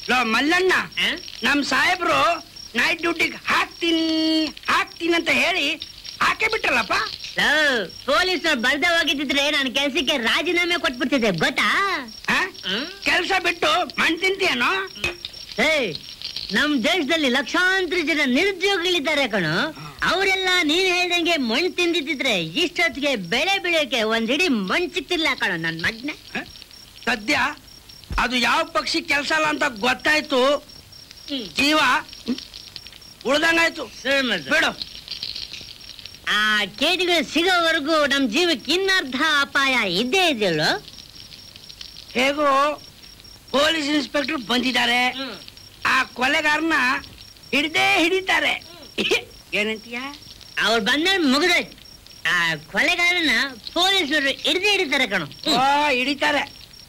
Low Mallanna ಆ? ನಮ್ ಸಾಹೇಬ್ರು ನೈಟ್ ಡ್ಯೂಟಿಗೆ ಹಾಕ್ತೀನಿ ಹಾಕ್ತೀನಿ ಅಂತ ಹೇಳಿ ಹಾಕೇ ಬಿಟ್ರಲ್ಲಪ್ಪ ಪೊಲೀಸರು ಬರ್ದ ಹೋಗಿದ್ರೆ ನಾನು ಕೆಲ್ಸಕ್ಕೆ ರಾಜೀನಾಮೆ ಕೊಟ್ಬಿಡ್ತಿದ್ದೆ ಗೊತ್ತಾ ಕೆಲಸ ಬಿಟ್ಟು ಮಣ್ ತಿಂತೀಯನೋ ಏಯ್ ನಮ್ ದೇಶದಲ್ಲಿ ಲಕ್ಷಾಂತರ ಜನ ನಿರುದ್ಯೋಗಿಗಳಿದ್ದಾರೆ ಕಣೋ ಅವರೆಲ್ಲ ನೀನ್ ಹೇಳ್ದಂಗೆ ಮಣ್ಣು ತಿಂದಿದ್ರೆ ಇಷ್ಟೊತ್ತಿಗೆ ಬೆಳೆ ಬೆಳೆಯೋಕೆ ಒಂದಿಡೀ ಮಣ್ಣು ಸಿಕ್ತಿಲ್ಲ ಕಣೋ ನನ್ ಮಗ್ನ ಸದ್ಯ ಅದು ಯಾವ ಪಕ್ಷಿ ಕೆಲಸ ಅಲ್ಲ ಅಂತ ಗೊತ್ತಾಯ್ತು ಜೀವ ಉಳ್ದಂಗಾಯ್ತು ಬಿಡು ಆ ಕೇಟಿಗಳು ಸಿಗೋವರೆಗೂ ನಮ್ ಜೀವಕ್ಕೆ ಇನ್ನರ್ಧ ಅಪಾಯ ಇದ್ದೇ ಇದೆಯಲ್ಲೋ ಹೇಗೋ ಪೊಲೀಸ್ ಇನ್ಸ್ಪೆಕ್ಟರ್ ಬಂದಿದ್ದಾರೆ ಆ ಕೊಲೆಗಾರನ ಹಿಡ್ದೇ ಹಿಡಿತಾರೆ ಏನಂತೀಯ ಅವ್ರು ಬಂದ ಮುಗಿದೋಯ್ತು ಆ ಕೊಲೆಗಾರನ ಪೊಲೀಸರು ಹಿಡ್ದೇ ಹಿಡಿತಾರೆ ಕಣೋ ಓ ಹಿಡಿತಾರೆ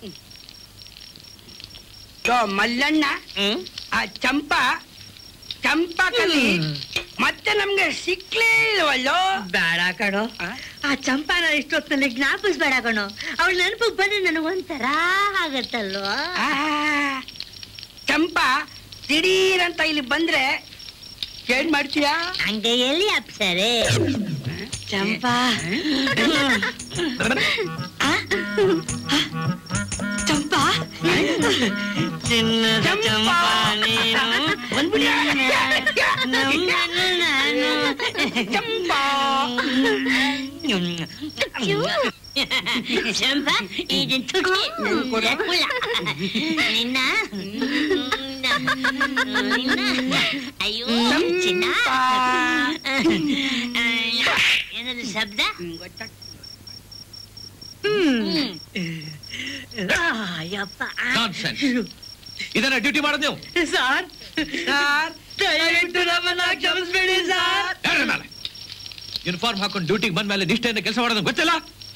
ಲೋ, ಮಲ್ಲಣ್ಣ ಹ್ಮ್ ಆ ಚಂಪಾ ಚಂಪಾ ಕಲಿ ಮತ್ತೆ ನಮ್ಗೆ ಸಿಕ್ಲೇ ಇಲ್ವಲ್ಲೋ ಬೇಡ ಕಣೋ ಆ? ಆ ಚಂಪಾನ ಇಷ್ಟೊತ್ತಿನಲ್ಲಿ ಜ್ಞಾಪಿಸ್ಬೇಡ ಕಣೋ ಅವಳು ನೆನಪಿಗೆ ಬಂದ್ರೆ ನನಗೊಂಥರ ಆಗತ್ತಲ್ವಾ ಆ, ಚಂಪಾ ದಿಢೀರಂತ ಇಲ್ಲಿ ಬಂದ್ರೆ ಏನ್ ಮಾಡ್ತೀಯಾ ಹಂಗೆ ಎಲ್ಲಿ ಅಪ್ಸರೆ ಚಂಪಾ ಚಂಪಾ ಚಿನ್ನದ ಚಂಪಾ ನೀನು ಬಂದ್ಬಿಡಿ. ನಮ್ಮನ್ನು ನಾನು ಚಂಪಾ ಚಂಪಾ ಇದನ್ ತುಟಿ ಕೊಡು. ಕುಳ ನಿನ್ನ ನಿನ್ನ ಅಯ್ಯೋ ಚಿನ್ನ ಚಂಪಾ. ಏನದು ಶಬ್ದ ಯಪ್ಪ Nonsense. ಇದನ್ನ ಡ್ಯೂಟಿ ಮಾಡೋದು ನೀವು ಸರ್ ಸರ್ ದಯವಿಟ್ಟು ನಮ್ಮನ್ನ ಕ್ಷಮಿಸ್ಬೇಡಿ ಸರ್ ಯಾರ ಮೇಲೆ ಯೂನಿಫಾರ್ಮ್ ಹಾಕೊಂಡು ಡ್ಯೂಟಿಗೆ ಬಂದ ಮೇಲೆ ನಿಷ್ಠೆಯಿಂದ ಕೆಲಸ ಮಾಡೋದು ಗೊತ್ತಿಲ್ಲ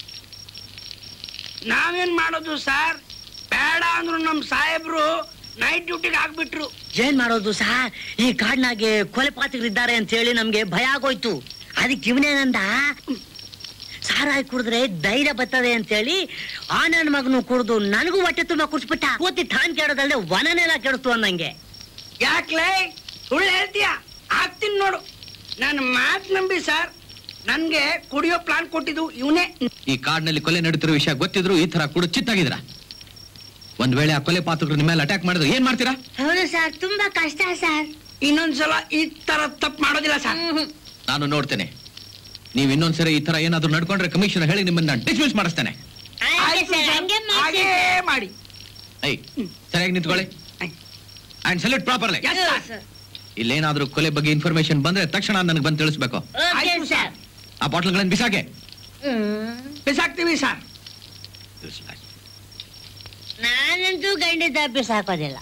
ನಾವೇನ್ ಮಾಡೋದು ಸರ್ ಬೇಡ ಅಂದ್ರು ನಮ್ ಸಾಹೇಬ್ರು ನೈಟ್ ಡ್ಯೂಟಿಗೆ ಹಾಕ್ಬಿಟ್ರು ಏನ್ ಮಾಡೋದು ಸರ್ ಈ ಕಾಡ್ನಾಗೆ ಕೊಲೆ ಪಾತಕರಿದ್ದಾರೆ ಅಂತ ಹೇಳಿ ನಮ್ಗೆ ಭಯ ಆಗೋಯ್ತು ಅದಕ್ಕೆ ಇವನೇನಂದ ಸಾರಾಯಿ ಕುಡಿದ್ರೆ ಧೈರ್ಯ ಬರ್ತದೆ ಅಂತ ಹೇಳಿ ಆ ನನ್ನ ಮಗನು ಕುಡ್ದು ನನಗೂ ಹೊಟ್ಟೆ ತುಂಬ ಕುಡ್ಸ್ಬಿಟ್ಟ ಕೂತಿ ತಾನ್ ಕೆಡೋದಲ್ದೆ ವನನೆಲ್ಲ ಕೆಡ್ತು ಅನ್ನಂಗೆ ಯಾಕ್ಲೇ ಸುಳ್ಳು ಹೇಳ್ತೀಯ ಆಗ್ತೀನಿ ನೋಡು ನನ್ನ ಮಾತ್ ನಂಬಿ ಸರ್ ನನ್ಗೆ ಕುಡಿಯೋ ಪ್ಲಾನ್ ಕೊಟ್ಟಿದ್ದು ಇವನೇ ಈ ಕಾಡಿನಲ್ಲಿ ಕೊಲೆ ನಡೀತಿರೋ ವಿಷಯ ಗೊತ್ತಿದ್ರು ಈ ತರ ಕೂಡ ಚಿತ್ತಾಗಿದ್ರ ಒಂದ್ ವೇಳೆ ಆ ಕೊಲೆ ಪಾತಕರು ನಿಮ್ಮ ಮೇಲೆ ಅಟ್ಯಾಕ್ ಮಾಡಿದ್ರೆ ಏನ್ ಮಾಡ್ತೀರಾ ಹೌದು ಸರ್ ತುಂಬಾ ಕಷ್ಟ ಸರ್ ಇನ್ನೊಂದ್ಸಲ ಈ ತರ ತಪ್ಪು ಮಾಡೋದಿಲ್ಲ ಸರ್ ನಾನು ನೋಡ್ತೇನೆ ನೀವ್ ಇನ್ನೊಂದ್ಸರಿ ಈ ತರ ಏನಾದ್ರು ನಡ್ಕೊಂಡ್ರೆ ಕಮಿಷನರ್ ಹೇಳಿ ನಿಮ್ಮನ್ನ ಡಿಸ್ಮಿಸ್ ಮಾಡಿಸ್ತೇನೆ ಆಯ್ತು ಸರ್, ಹಾಗೇ ಮಾಡಿ ಐ ಸರಿಯಾಗಿ ನಿಂತ್ಕೊಳ್ಳಿ and salute properly Yes, sir. ಇಲ್ಲೇನಾದ್ರೂ ಕೊಲೆ ಬಗ್ಗೆ ಇನ್ಫಾರ್ಮೇಶನ್ ಬಂದ್ರೆ ತಕ್ಷಣ ನನಗೆ ಬಂದು ತಿಳಿಸ್ಬೇಕು ಆಯ್ತು ಸರ್ ಆ ಬಾಟ್ಲ್ಗಳನ್ನ ಬಿಸಾಕೆ ಬಿಸಾಕ್ತೀವಿ ಸರ್ ನಾನಂತೂ ಗಂಡಿದ ಬಿಸಾಕೋದಿಲ್ಲ